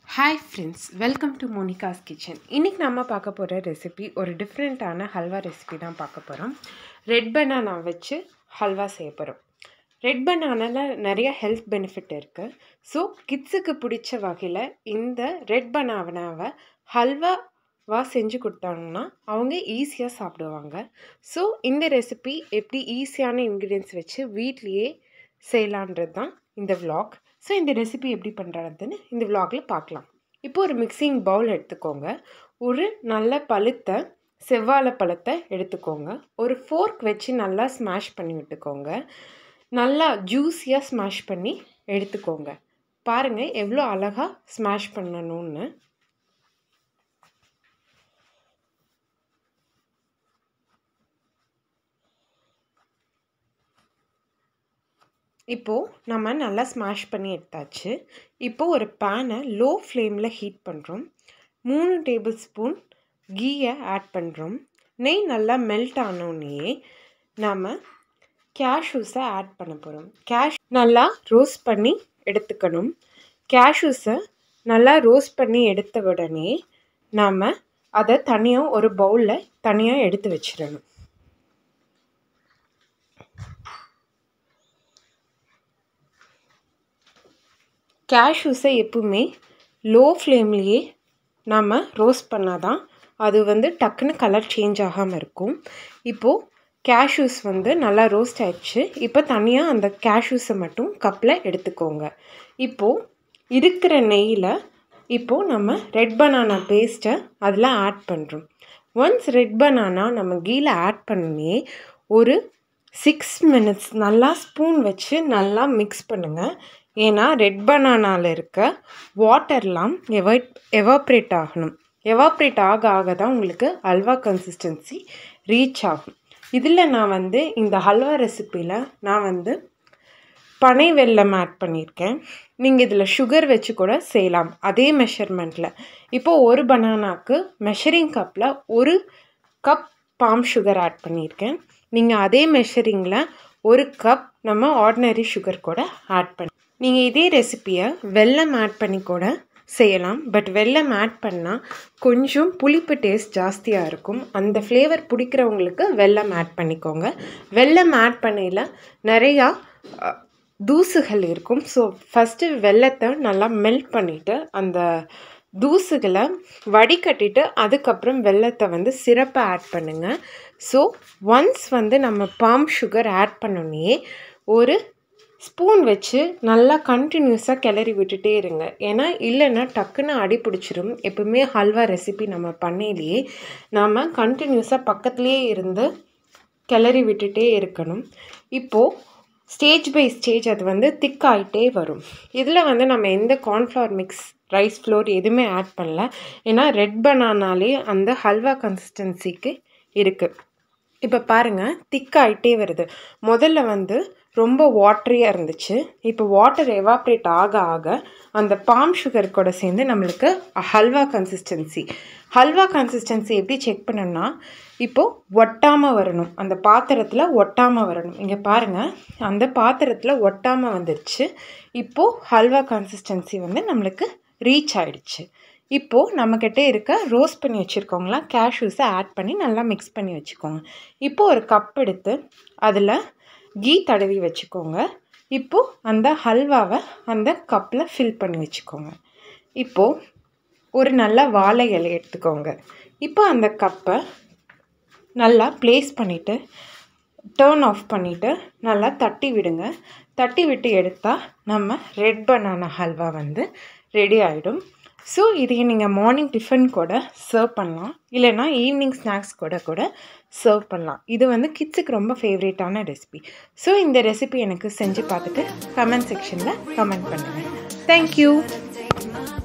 hi friends welcome to Monika's kitchen இன்றைக்கி நம்ம பார்க்க போகிற ரெசிபி ஒரு டிஃப்ரெண்ட்டான ஹல்வா ரெசிபி தான் பார்க்க போகிறோம் ரெட் பனானா வச்சு ஹல்வா செய்ய போகிறோம் ரெட் பனானாவில் நிறைய ஹெல்த் பெனிஃபிட் இருக்குது ஸோ கிட்ஸுக்கு பிடிச்ச வகையில் இந்த ரெட் பனானாவை ஹல்வாவாக செஞ்சு கொடுத்தாங்கன்னா அவங்க ஈஸியாக சாப்பிடுவாங்க ஸோ இந்த ரெசிபி எப்படி ஈஸியான இன்க்ரீடியன்ஸ் வச்சு வீட்லேயே செய்யலான்றது தான் இந்த vlog ஸோ இந்த ரெசிபி எப்படி பண்ணுறதுன்னு இந்த vlogல பார்க்கலாம் இப்போ ஒரு மிக்சிங் பவுல் எடுத்துக்கோங்க ஒரு நல்ல பழுத்த செவ்வாழை பழத்தை எடுத்துக்கோங்க ஒரு ஃபோர்க் வச்சு நல்லா ஸ்மாஷ் பண்ணி விட்டுக்கோங்க நல்லா ஜூஸியாக ஸ்மாஷ் பண்ணி எடுத்துக்கோங்க பாருங்கள் எவ்வளோ அழகாக ஸ்மாஷ் பண்ணணும்னு இப்போது நம்ம நல்லா ஸ்மாஷ் பண்ணி எடுத்தாச்சு இப்போது ஒரு பேனை லோ ஃப்ளேமில் ஹீட் பண்ணுறோம் மூணு டேபிள் ஸ்பூன் கீயை ஆட் பண்ணுறோம் நெய் நல்லா மெல்ட் ஆனோடனே நாம் கேஷ்யூஸை ஆட் பண்ண போகிறோம் கேஷ் நல்லா ரோஸ்ட் பண்ணி எடுத்துக்கணும் கேஷ்யூஸை நல்லா ரோஸ்ட் பண்ணி எடுத்த உடனே நாம் அதை தனியாக ஒரு பவுலில் தனியாக எடுத்து வச்சிடணும் கேஷ்யூஸை எப்பவுமே லோ ஃப்ளேம்லேயே நாம் ரோஸ்ட் பண்ணால் தான் அது வந்து டக்குன்னு கலர் சேஞ்ச் ஆகாமல் இருக்கும் இப்போது கேஷ்யூஸ் வந்து நல்லா ரோஸ்ட் ஆயிடுச்சு இப்போ தனியாக அந்த கேஷ்யூஸை மட்டும் கப்பில் எடுத்துக்கோங்க இப்போது இருக்கிற நெய்யில் இப்போது நம்ம ரெட் பனானா பேஸ்ட்டை அதில் ஆட் பண்ணுறோம் ஒன்ஸ் ரெட் பனானா நம்ம கீழே ஆட் பண்ணி ஒரு சிக்ஸ் மினிட்ஸ் நல்லா ஸ்பூன் வச்சு நல்லா மிக்ஸ் பண்ணுங்கள் ஏன்னா ரெட் பனானாவில் இருக்க வாட்டர்லாம் எவாய்ட் எவாப்ரேட் ஆகணும் எவாப்ரேட் ஆக ஆக தான் உங்களுக்கு அல்வா கன்சிஸ்டன்சி ரீச் ஆகும் இதில் நான் வந்து இந்த ஹல்வா ரெசிப்பியில் நான் வந்து பனை வெல்லம் ஆட் பண்ணியிருக்கேன் நீங்கள் இதில் சுகர் வச்சு கூட செய்யலாம் அதே மெஷர்மெண்ட்டில் இப்போது ஒரு பனானாக்கு மெஷரிங் கப்பில் ஒரு கப் பாம் சுகர் ஆட் பண்ணியிருக்கேன் நீங்கள் அதே மெஷரிங்கில் ஒரு கப் நம்ம ஆர்டினரி சுகர் கூட ஆட் பண்ணி நீங்கள் இதே ரெசிப்பியை வெல்லம் ஆட் பண்ணி கூட செய்யலாம் பட் வெல்லம் ஆட் பண்ணால் கொஞ்சம் புளிப்பு டேஸ்ட் ஜாஸ்தியாக இருக்கும் அந்த ஃப்ளேவர் பிடிக்கிறவங்களுக்கு வெல்லம் ஆட் பண்ணிக்கோங்க வெல்லம் ஆட் பண்ணையில் நிறையா தூசுகள் இருக்கும் ஸோ ஃபஸ்ட்டு வெல்லத்தை நல்லா மெல்ட் பண்ணிவிட்டு அந்த தூசுகளை வடிகட்டிட்டு அதுக்கப்புறம் வெல்லத்தை வந்து சிறப்பை ஆட் பண்ணுங்கள் ஸோ ஒன்ஸ் வந்து நம்ம பாம் சுகர் ஆட் பண்ணோன்னே ஒரு ஸ்பூன் வச்சு நல்லா கண்டினியூஸாக கிளறி விட்டுட்டே இருங்க ஏன்னா இல்லைன்னா டக்குன்னு அடி பிடிச்சிரும் எப்பவுமே ஹல்வா ரெசிபி நம்ம பண்ணையிலேயே நாம் கண்டினியூஸாக பக்கத்துலேயே இருந்து கிளறி விட்டுட்டே இருக்கணும் இப்போது ஸ்டேஜ் பை ஸ்டேஜ் அது வந்து திக் ஆகிட்டே வரும் இதில் வந்து நம்ம எந்த கார்ன்ஃப்ளவர் மிக்ஸ் ரைஸ் ஃப்ளோர் எதுவுமே ஆட் பண்ணல ஏன்னா ரெட் பனானாலே அந்த ஹல்வா கன்சிஸ்டன்சிக்கு இருக்குது இப்போ பாருங்கள் திக்காயிட்டே வருது முதல்ல வந்து ரொம்ப வாட்டரியாக இருந்துச்சு இப்போ வாட்டர் எவாப்ரேட் ஆக ஆக அந்த பாம் சுகர் கூட சேர்ந்து நம்மளுக்கு ஹல்வா கன்சிஸ்டன்சி ஹல்வா கன்சிஸ்டன்சி எப்படி செக் பண்ணணும்னா இப்போது ஒட்டாமல் வரணும் அந்த பாத்திரத்தில் ஒட்டாமல் வரணும் இங்கே பாருங்கள் அந்த பாத்திரத்தில் ஒட்டாமல் வந்துருச்சு இப்போது ஹல்வா கன்சிஸ்டன்சி வந்து நம்மளுக்கு ரீச் ஆயிடுச்சு இப்போது நம்மக்கிட்ட இருக்க ரோஸ்ட் பண்ணி வச்சுருக்கோங்களா கேஷ்யூஸை ஆட் பண்ணி நல்லா மிக்ஸ் பண்ணி வச்சுக்கோங்க இப்போது ஒரு கப் எடுத்து அதில் கீ தடவி வச்சுக்கோங்க இப்போது அந்த ஹல்வாவை அந்த கப்பில் ஃபில் பண்ணி வச்சுக்கோங்க இப்போது ஒரு நல்ல வாழை இலை எடுத்துக்கோங்க இப்போ அந்த கப்பை நல்லா ப்ளேஸ் பண்ணிவிட்டு டேர்ன் ஆஃப் பண்ணிவிட்டு நல்லா தட்டி விடுங்க தட்டி விட்டு எடுத்தால் நம்ம ரெட் பனானா ஹல்வா வந்து ரெடி ஆகிடும் ஸோ இதையை நீங்கள் மார்னிங் டிஃபன் கூட சர்வ் பண்ணலாம் இல்லைனா ஈவினிங் ஸ்நாக்ஸ் கூட கூட சர்வ் பண்ணலாம் இது வந்து கிட்ஸுக்கு ரொம்ப ஃபேவரேட்டான ரெசிபி ஸோ இந்த ரெசிபி எனக்கு செஞ்சு பார்த்துட்டு கமெண்ட் செக்ஷனில் கமெண்ட் பண்ணுங்கள் தேங்க்யூ